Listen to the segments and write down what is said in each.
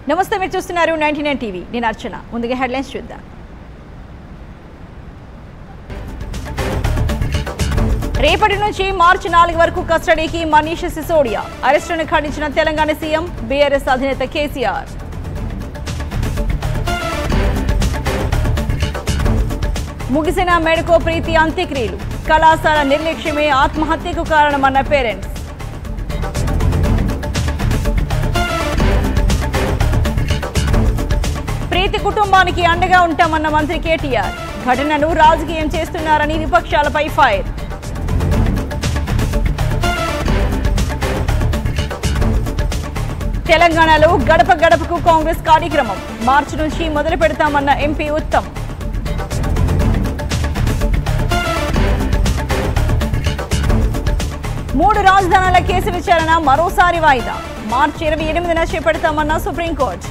నమస్తే మీరు చూస్తున్నారు నైన్టీ నైన్ టీవీ నేను అర్చన ముందుగా హెడ్లైన్స్ చూద్దాం రేపటి నుంచి మార్చి నాలుగు వరకు కస్టడీకి మనీష్ సిసోడియా అరెస్టును ఖండించిన తెలంగాణ సీఎం బీఆర్ఎస్ అధినేత కేసీఆర్ ముగిసిన మెడకో ప్రీతి అంత్యక్రియలు కళాశాల నిర్లక్ష్యమే ఆత్మహత్యకు కారణమన్న పేరెంట్స్ ప్రీతి కుటుంబానికి అండగా ఉంటామన్న మంత్రి కేటీఆర్ ఘటనను రాజకీయం చేస్తున్నారని విపక్షాలపై ఫైర్ తెలంగాణలో గడప గడపకు కాంగ్రెస్ కార్యక్రమం మార్చి నుంచి మొదలు పెడతామన్న ఎంపీ ఉత్తమ్ మూడు రాజధానుల కేసు విచారణ మరోసారి వాయిదా మార్చి ఇరవై ఎనిమిదిన చేపడతామన్న సుప్రీంకోర్టు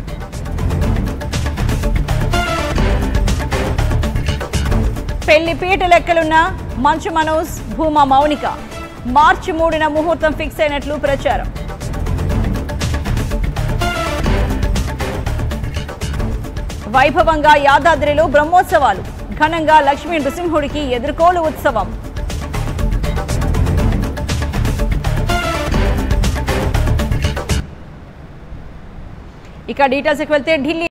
పెళ్లి పీట లెక్కలున్న మంచు మనోజ్ భూమా మౌనిక మార్చి మూడున ముహూర్తం ఫిక్స్ అయినట్లు ప్రచారం వైభవంగా యాదాద్రిలో బ్రహ్మోత్సవాలు ఘనంగా లక్ష్మీ నృసింహుడికి ఎదుర్కోలు ఉత్సవం ఇక డీటెయిల్స్కి వెళ్తే ఢిల్లీ